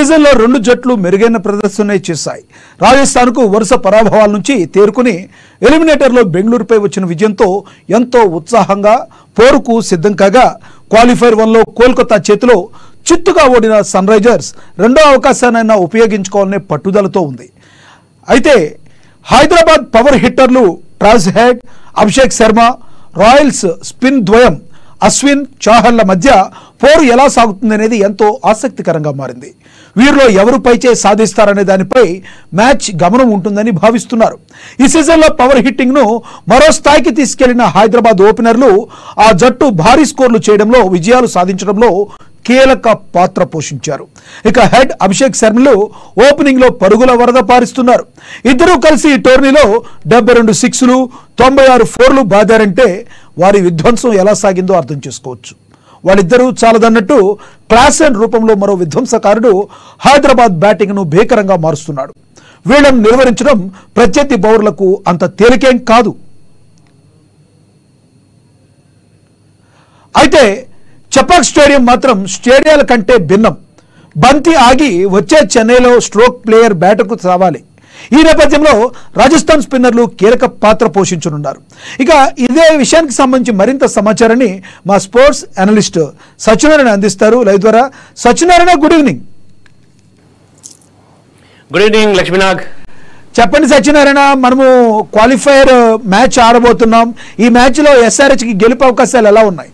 సీజన్లో రెండు జట్లు మెరుగైన ప్రదర్శన చేశాయి రాజస్థాన్కు వరుస పరాభవాల నుంచి తేరుకుని ఎలిమినేటర్లో బెంగళూరుపై వచ్చిన విజయంతో ఎంతో ఉత్సాహంగా పోరుకు సిద్ధం కాగా క్వాలిఫైర్ వన్లో కోల్కతా చేతిలో చిత్తుగా ఓడిన సన్ రైజర్స్ రెండో అవకాశాన్నైనా ఉపయోగించుకోవాలనే పట్టుదలతో ఉంది అయితే హైదరాబాద్ పవర్ హిట్టర్లు ట్రాజ్ Head Abhishek Sharma Royals spin ద్వయం అశ్విన్ చాహళ్ల మధ్య పోరు ఎలా సాగుతుందనేది ఎంతో ఆసక్తికరంగా మారింది వీరిలో ఎవరు పైచే సాధిస్తారనే దానిపై మ్యాచ్ గమనం ఉంటుందని భావిస్తున్నారు ఈ సీజన్లో పవర్ హిట్టింగ్ ను మరో స్థాయికి తీసుకెళ్లిన హైదరాబాద్ ఓపెనర్లు ఆ జట్టు భారీ స్కోర్లు చేయడంలో విజయాలు సాధించడంలో కీలక పాత్ర పోషించారు ఇక హెడ్ అభిషేక్ శర్మలు ఓపెనింగ్ లో పరుగుల వరద పారిస్తున్నారు ఇద్దరూ కలిసి ఈ టోర్నీలో డెబ్బై రెండు సిక్స్లు తొంభై ఆరు ఫోర్లు బాదారంటే వారి విధ్వంసం ఎలా సాగిందో అర్థం చేసుకోవచ్చు వాళ్ళిద్దరూ చాలదన్నట్టు క్లాస్ అండ్ రూపంలో మరో విధ్వంసకారుడు హైదరాబాద్ బ్యాటింగ్ ను భీకరంగా మారుస్తున్నాడు వీళ్లను నిర్వహించడం ప్రత్యర్థి బౌలర్లకు అంత తేలికేం కాదు అయితే చపాక్ స్టేడియం మాత్రం స్టేడియాల కంటే భిన్నం బంతి ఆగి వచ్చే చెన్నైలో స్ట్రోక్ ప్లేయర్ బ్యాటర్కు రావాలి ఈ నేపథ్యంలో రాజస్థాన్ స్పిన్నర్లు కీలక పాత్ర పోషించనున్నారు ఇక ఇదే విషయానికి సంబంధించి మరింత సమాచారాన్ని మా స్పోర్ట్స్ అనలిస్ట్ సత్యనారాయణ అందిస్తారు లైవ్ ద్వారా Satyanarayana good evening good evening Lakshminag చెప్పండి సత్యనారాయణ మనము క్వాలిఫైర్ మ్యాచ్ ఆడబోతున్నాం ఈ మ్యాచ్లో ఎస్ఆర్హెచ్కి గెలుపు అవకాశాలు ఎలా ఉన్నాయి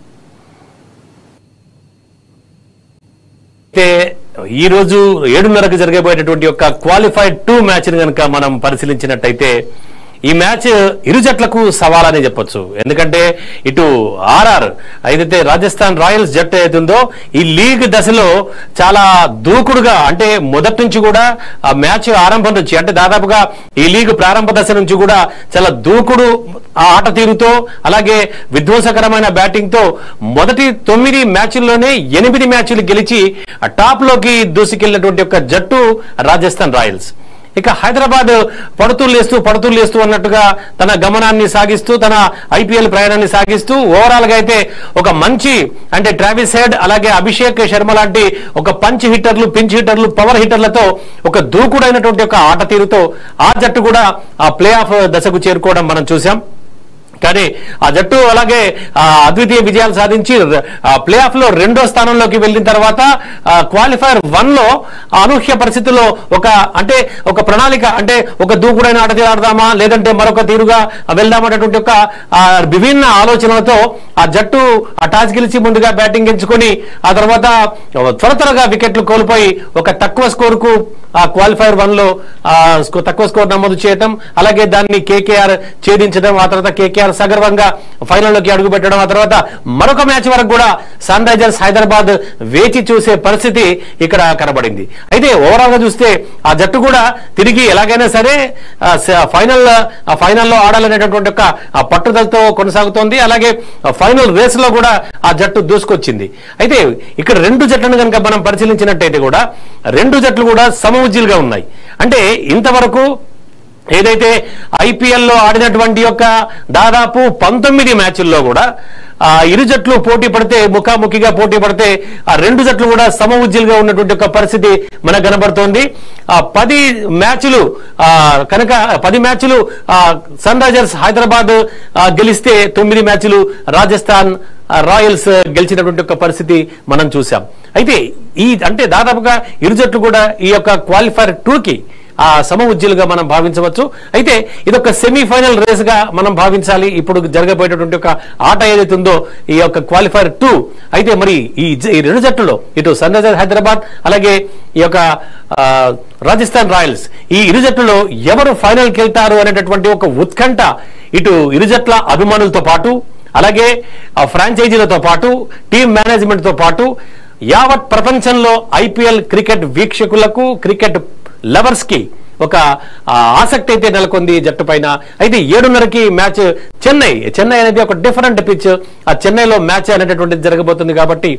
అయితే ఈ రోజు ఏడున్నరకు జరగబోయేటటువంటి యొక్క క్వాలిఫైడ్ టూ మ్యాచ్ ని కనుక మనం పరిశీలించినట్టయితే ఈ మ్యాచ్ ఇరు జట్లకు సవాలనే చెప్పొచ్చు ఎందుకంటే ఇటు ఆర్ఆర్ ఏదైతే రాజస్థాన్ రాయల్స్ జట్టు ఏదైతుందో ఈ లీగ్ దశలో చాలా దూకుడుగా అంటే మొదటి నుంచి కూడా ఆ మ్యాచ్ ఆరంభం నుంచి అంటే దాదాపుగా ఈ లీగ్ ప్రారంభ దశ నుంచి కూడా చాలా దూకుడు ఆ ఆట తీరుతో అలాగే విధ్వంసకరమైన బ్యాటింగ్ తో మొదటి తొమ్మిది మ్యాచ్ల్లోనే ఎనిమిది మ్యాచ్లు గెలిచి ఆ టాప్ లోకి దూసుకెళ్లినటువంటి ఒక జట్టు రాజస్థాన్ రాయల్స్ ఇక హైదరాబాద్ పడుతూ లేస్తూ పడుతూ లేస్తూ అన్నట్టుగా తన గమనాన్ని సాగిస్తూ తన ఐపీఎల్ ప్రయాణాన్ని సాగిస్తూ ఓవరాల్ గా అయితే ఒక మంచి అంటే ట్రావిస్ హెడ్ అలాగే అభిషేక్ శర్మ లాంటి ఒక పంచ్ హిట్టర్లు పించ్ హిట్టర్లు పవర్ హిట్టర్లతో ఒక దూకుడైనటువంటి ఒక ఆట తీరుతో ఆ జట్టు కూడా ఆ ప్లే ఆఫ్ దశకు చేరుకోవడం మనం చూసాం కానీ ఆ జట్టు అలాగే ఆ, అద్వితీయ విజయాలు సాధించి ప్లే ఆఫ్ లో రెండో స్థానంలోకి వెళ్ళిన తర్వాత క్వాలిఫైర్ వన్ లో ఆ అనూహ్య పరిస్థితుల్లో ఒక అంటే ఒక ప్రణాళిక అంటే ఒక దూకుడైన ఆట తీరు ఆడదామా లేదంటే మరొక తీరుగా వెళ్దామనేటువంటి ఒక ఆ, విభిన్న ఆలోచనలతో ఆ జట్టు ఆ టాస్ గెలిచి ముందుగా బ్యాటింగ్ ఎంచుకొని ఆ తర్వాత త్వర త్వరగా వికెట్లు కోల్పోయి ఒక తక్కువ స్కోర్ కు ఆ క్వాలిఫైర్ వన్ లో ఆ, స్కో- తక్కువ స్కోర్ నమోదు చేయడం అలాగే దాన్ని కేకేఆర్ ఛేదించడం ఆ తర్వాత కేకేఆర్ సగర్వంగా ఫైనల్లోకి అడుగు పెట్టడం ఆ తర్వాత మరొక మ్యాచ్ వరకు కూడా సన్ రైజర్స్ హైదరాబాద్ వేచి చూసే పరిస్థితి ఇక్కడ కనబడింది అయితే ఓవరాల్ గా చూస్తే ఆ జట్టు కూడా తిరిగి ఎలాగైనా సరే ఆ, స- ఫైనల్ ఆ ఫైనల్లో ఆడాలనేటటువంటి ఒక ఆ పట్టుదలతో కొనసాగుతోంది అలాగే ఆ ఫైనల్ రేస్ లో కూడా ఆ జట్టు దూసుకొచ్చింది అయితే ఇక్కడ రెండు జట్లను కనుక మనం పరిశీలించినట్టయితే కూడా రెండు జట్లు కూడా సమవుజ్జీలుగా ఉన్నాయి అంటే ఇంతవరకు ఏదైతే ఐపీఎల్ లో ఆడినటువంటి యొక్క దాదాపు పంతొమ్మిది మ్యాచ్ల్లో కూడా ఆ ఇరు జట్లు పోటీ పడితే ముఖాముఖిగా పోటీ పడితే ఆ రెండు జట్లు కూడా సమ ఉజ్జీలుగా ఉన్నటువంటి ఒక పరిస్థితి మనకు కనబడుతోంది ఆ పది మ్యాచ్లు ఆ కనుక పది మ్యాచ్లు ఆ సన్ రైజర్స్ హైదరాబాద్ ఆ, గెలిస్తే తొమ్మిది మ్యాచ్లు రాజస్థాన్ ఆ, రాయల్స్ గెలిచినటువంటి ఒక పరిస్థితి మనం చూసాం అయితే ఈ అంటే దాదాపుగా ఇరు జట్లు కూడా ఈ యొక్క క్వాలిఫైర్ టూకి ఆ సమ ఉజ్జీలుగా మనం భావించవచ్చు అయితే ఇదొక సెమీఫైనల్ రేస్ గా మనం భావించాలి ఇప్పుడు జరగబోయేటటువంటి ఒక ఆట ఏదైతే ఉందో ఈ యొక్క క్వాలిఫైర్ టూ అయితే మరి ఈ జ- ఈ రెండు జట్టులో ఇటు సన్ రైజర్స్ హైదరాబాద్ అలాగే ఈ యొక్క ఆ, రాజస్థాన్ రాయల్స్ ఈ ఇరు జట్టులో ఎవరు ఫైనల్కి వెళ్తారు అనేటటువంటి ఒక ఉత్కంఠ ఇటు ఇరు జట్ల అభిమానులతో పాటు అలాగే ఆ ఫ్రాంచైజీలతో పాటు టీమ్ మేనేజ్మెంట్ తో పాటు యావత్ ప్రపంచంలో ఐపీఎల్ క్రికెట్ వీక్షకులకు క్రికెట్ లవర్స్ కి ఒక ఆ, ఆసక్తి అయితే నెలకొంది ఈ జట్టు పైన అయితే ఏడున్నరకి మ్యాచ్ చెన్నై చెన్నై అనేది ఒక డిఫరెంట్ పిచ్ ఆ చెన్నైలో మ్యాచ్ అనేటటువంటిది జరగబోతుంది కాబట్టి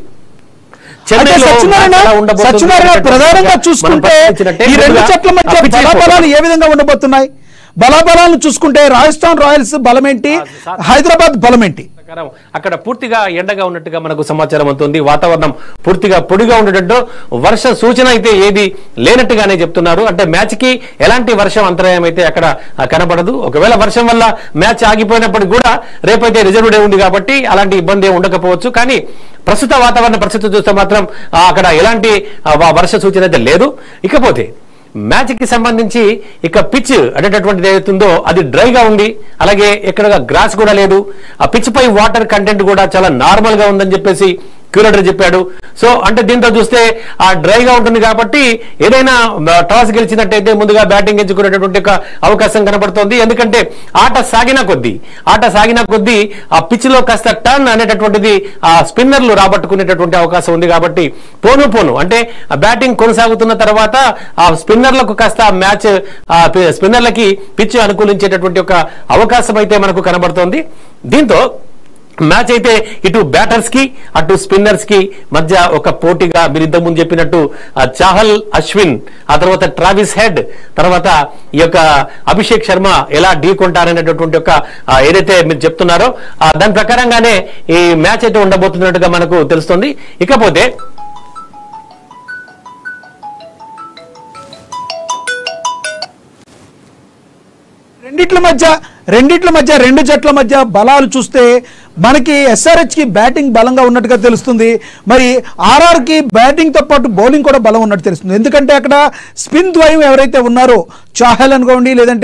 అంటే చెన్నైలో సత్యనారాయణ మ్యాచ్ ఎలా ఉండబోతుంది సత్యనారాయణ అనేటటువంటి ప్రధానంగా మనం చూసుకుంటే పరిశీలించినట్టే ఈ రెండు ముందుగా జట్ల మధ్య ఆ pitch బలాబలాలు అయిపోతుంది. ఏ విధంగా ఉండబోతున్నాయి బలాబలాలను చూసుకుంటే రాజస్థాన్ రాయల్స్ బలమేంటి హైదరాబాద్ బలమేంటి ప్రకారం అక్కడ పూర్తిగా ఎండగా ఉన్నట్టుగా మనకు సమాచారం అవుతుంది వాతావరణం పూర్తిగా పొడిగా ఉండటంతో వర్ష సూచన అయితే ఏది లేనట్టుగానే చెప్తున్నారు అంటే మ్యాచ్ కి ఎలాంటి వర్షం అంతరాయం అయితే అక్కడ ఆ, కనబడదు ఒకవేళ వర్షం వల్ల మ్యాచ్ ఆగిపోయినప్పటికీ కూడా రేపైతే రిజర్వ్ డే ఉంది కాబట్టి అలాంటి ఇబ్బంది ఏం ఉండకపోవచ్చు కానీ ప్రస్తుత వాతావరణ పరిస్థితి చూస్తే మాత్రం ఆ, అక్కడ ఎలాంటి ఆ, వ- వర్ష సూచన అయితే లేదు ఇకపోతే మ్యాచ్ కి సంబంధించి ఇక పిచ్ అనేటటువంటిది ఏదైతుందో అది డ్రైగా ఉంది అలాగే ఎక్కడ గ్రాస్ కూడా లేదు ఆ పిచ్ పై వాటర్ కంటెంట్ కూడా చాలా నార్మల్ గా ఉందని చెప్పేసి క్యూరేటర్ చెప్పాడు సో అంటే దీంతో చూస్తే ఆ డ్రైగా ఉంటుంది కాబట్టి ఏదైనా టాస్ గెలిచినట్టయితే ముందుగా బ్యాటింగ్ ఎంచుకునేటటువంటి ఒక అవకాశం కనబడుతోంది ఎందుకంటే ఆట సాగిన కొద్దీ ఆట సాగిన కొద్దీ ఆ పిచ్ లో కాస్త టర్న్ అనేటటువంటిది ఆ స్పిన్నర్లు రాబట్టుకునేటటువంటి అవకాశం ఉంది కాబట్టి పోను పోను అంటే ఆ బ్యాటింగ్ కొనసాగుతున్న తర్వాత ఆ స్పిన్నర్లకు కాస్త మ్యాచ్ ఆ పి- స్పిన్నర్లకి పిచ్ అనుకూలించేటటువంటి ఒక అవకాశం అయితే మనకు కనబడుతోంది దీంతో మ్యాచ్ అయితే ఇటు బ్యాటర్స్ కి అటు స్పిన్నర్స్ కి మధ్య ఒక పోటీగా మీరు ఇంతకు ముందు చెప్పినట్టు ఆ చాహల్ అశ్విన్ ఆ తర్వాత ట్రావిస్ హెడ్ తర్వాత ఈ యొక్క అభిషేక్ శర్మ ఎలా ఢీ కొంటారనేటటువంటి ఒక ఆ, ఏదైతే మీరు చెప్తున్నారో ఆ, దాని ప్రకారంగానే ఈ మ్యాచ్ అయితే ఉండబోతున్నట్టుగా మనకు తెలుస్తుంది ఇకపోతే రెండిట్ల మధ్య రెండిట్ల మధ్య రెండు జట్ల మధ్య బలాలు చూస్తే మనకి ఎస్ఆర్హెచ్ కి బ్యాటింగ్ బలంగా ఉన్నట్టుగా తెలుస్తుంది మరి ఆర్ఆర్ కి బ్యాటింగ్ తో పాటు బౌలింగ్ కూడా బలం ఉన్నట్టు తెలుస్తుంది ఎందుకంటే అక్కడ స్పిన్ ద్వయం ఎవరైతే ఉన్నారో చాహల్ అనుకోండి లేదంటే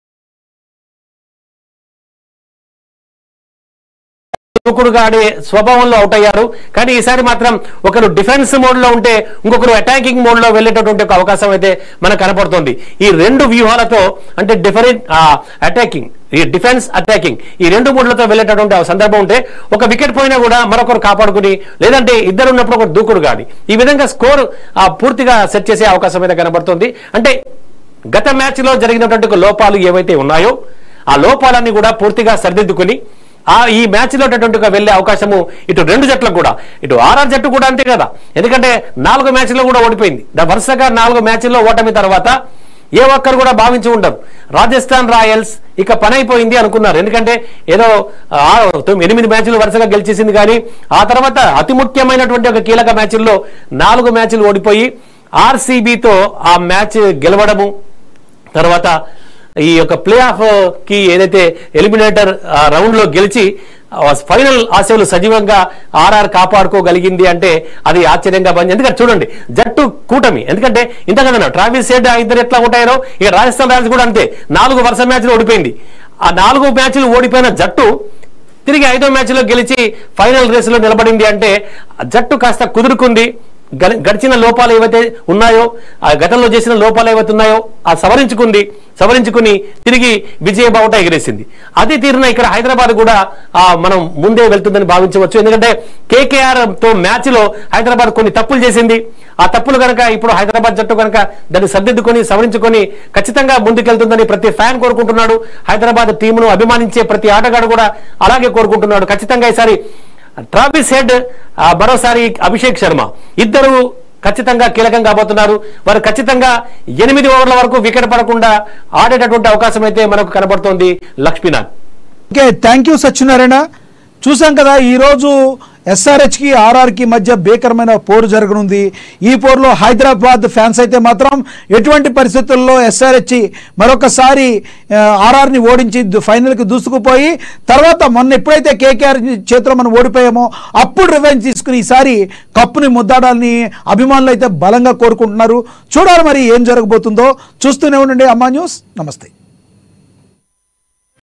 దూకుడుగా ఆడే స్వభావంలో అవుట్ అయ్యారు కానీ ఈసారి మాత్రం ఒకరు డిఫెన్స్ మోడ్ లో ఉంటే ఇంకొకరు అటాకింగ్ మోడ్ లో వెళ్ళేటటువంటి ఒక అవకాశం అయితే మనకు కనపడుతుంది ఈ రెండు వ్యూహాలతో అంటే డిఫరెంట్ అటాకింగ్ ఈ డిఫెన్స్ అటాకింగ్ ఈ రెండు మూడ్లతో వెళ్ళేటటువంటి ఆ సందర్భం ఉంటే ఒక వికెట్ పోయినా కూడా మరొకరు కాపాడుకుని లేదంటే ఇద్దరు ఉన్నప్పుడు ఒక దూకుడు గాడి ఈ విధంగా స్కోర్ పూర్తిగా సెట్ చేసే అవకాశం అయితే కనబడుతుంది అంటే గత మ్యాచ్ లో జరిగినటువంటి ఒక లోపాలు ఏవైతే ఉన్నాయో ఆ లోపాలన్నీ కూడా పూర్తిగా సరిదిద్దుకుని ఆ ఈ మ్యాచ్ లో ఉన్నటువంటి ఒక వెళ్లే అవకాశము ఇటు రెండు జట్లకు కూడా ఇటు ఆర్ఆర్ జట్టు కూడా అంతే కదా ఎందుకంటే నాలుగు మ్యాచ్లో కూడా ఓడిపోయింది దా- వరుసగా నాలుగు మ్యాచ్ల్లో ఓటమి తర్వాత ఏ ఒక్కరు కూడా భావించి ఉండరు రాజస్థాన్ రాయల్స్ ఇక పని అయిపోయింది అనుకున్నారు ఎందుకంటే ఏదో ఆ, తొమ్మిది- ఎనిమిది మ్యాచ్లు వరుసగా గెలిచేసింది కానీ ఆ తర్వాత అతి ముఖ్యమైనటువంటి ఒక కీలక మ్యాచ్ల్లో నాలుగు మ్యాచ్లు ఓడిపోయి ఆర్సీబీతో ఆ మ్యాచ్ గెలవడము తర్వాత ఈ యొక్క ప్లే ఆఫ్ కి ఏదైతే ఎలిమినేటర్ రౌండ్ లో గెలిచి ఆ, ఫైనల్ ఆశలు సజీవంగా ఆర్ఆర్ కాపాడుకోగలిగింది అంటే అది ఆశ్చర్యంగా బంది ఎందుకంటే చూడండి జట్టు కూటమి ఎందుకంటే ఇంతకన్నా ట్రావిస్ హెడ్ ఆ ఇద్దరు ఎట్లా ఉంటారో ఇక రాజస్థాన్ రాయల్స్ కూడా అంతే నాలుగు వరుస మ్యాచ్లు ఓడిపోయింది ఆ నాలుగు మ్యాచ్లు ఓడిపోయిన జట్టు తిరిగి ఐదో మ్యాచ్లో గెలిచి ఫైనల్ రేసులో నిలబడింది అంటే ఆ జట్టు కాస్త కుదురుకుంది గ- గడిచిన లోపాలు ఏవైతే ఉన్నాయో ఆ గతంలో చేసిన లోపాలు ఏవైతే ఉన్నాయో ఆ సవరించుకుంది సవరించుకుని తిరిగి విజయ బావుట ఎగిరేసింది అదే తీరున ఇక్కడ హైదరాబాద్ కూడా ఆ, మనం ముందే వెళ్తుందని భావించవచ్చు ఎందుకంటే కేకేఆర్ తో మ్యాచ్ లో హైదరాబాద్ కొన్ని తప్పులు చేసింది ఆ తప్పులు కనుక ఇప్పుడు హైదరాబాద్ జట్టు కనుక దాన్ని సర్దిద్దుకొని సవరించుకొని ఖచ్చితంగా ముందుకెళ్తుందని ప్రతి ఫ్యాన్ కోరుకుంటున్నాడు హైదరాబాద్ టీమును అభిమానించే ప్రతి ఆటగాడు కూడా అలాగే కోరుకుంటున్నాడు ఖచ్చితంగా ఈసారి ట్రావిస్ హెడ్ ఆ, మరోసారి అభిషేక్ శర్మ ఇద్దరు ఖచ్చితంగా కీలకం కాబోతున్నారు వారు ఖచ్చితంగా ఎనిమిది ఓవర్ల వరకు వికెట్ పడకుండా ఆడేటటువంటి అవకాశం అయితే మనకు కనబడుతోంది Lakshminath okay thank you Satyanarayana చూసాం కదా ఈరోజు ఎస్ఆర్హెచ్ కి ఆర్ఆర్ కి మధ్య భీకరమైన పోరు జరగనుంది ఈ పోరులో హైదరాబాద్ ఫ్యాన్స్ అయితే మాత్రం ఎటువంటి పరిస్థితుల్లో ఎస్ఆర్హెచ్ మరొకసారి ఆర్ఆర్ ని ఓడించి దు- ఫైనల్ కి దూసుకుపోయి తర్వాత మొన్న ఎప్పుడైతే కేకేఆర్ చేతిలో మనం ఓడిపోయామో అప్పుడు రివెంజ్ తీసుకుని ఈసారి కప్పుని ముద్దాడాలని అభిమానులు అయితే బలంగా కోరుకుంటున్నారు చూడాలి మరి ఏం జరగబోతుందో చూస్తూనే ఉండండి అమ్మా న్యూస్ నమస్తే